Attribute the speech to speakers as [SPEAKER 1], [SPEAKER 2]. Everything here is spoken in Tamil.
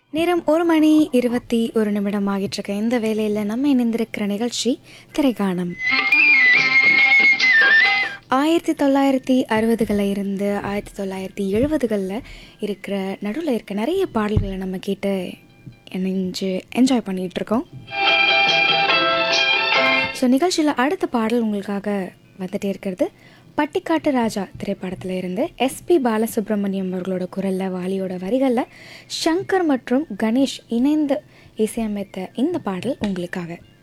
[SPEAKER 1] நேரம் ஒரு மணி இருபத்தி ஒரு நிமிடம் ஆகிட்டு இருக்க இந்த வேலையில் நம்ம இணைந்திருக்கிற நிகழ்ச்சி திரைக்காணம் ஆயிரத்தி தொள்ளாயிரத்தி அறுபதுகளில் இருந்து ஆயிரத்தி தொள்ளாயிரத்தி எழுபதுகளில் இருக்கிற நடுவில் இருக்க நிறைய பாடல்களை நம்ம கேட்டு இணைஞ்சு என்ஜாய் பண்ணிகிட்டு இருக்கோம் ஸோ நிகழ்ச்சியில் அடுத்த பாடல் உங்களுக்காக வந்துட்டே இருக்கிறது பட்டிக்காட்டு ராஜா திரைப்படத்தில் இருந்து எஸ்பி பாலசுப்ரமணியம் அவர்களோட குரலில் வாலியோட வரிகளில் ஷங்கர் மற்றும் கணேஷ் இணைந்து இசையமைத்த இந்த பாடல் உங்களுக்காக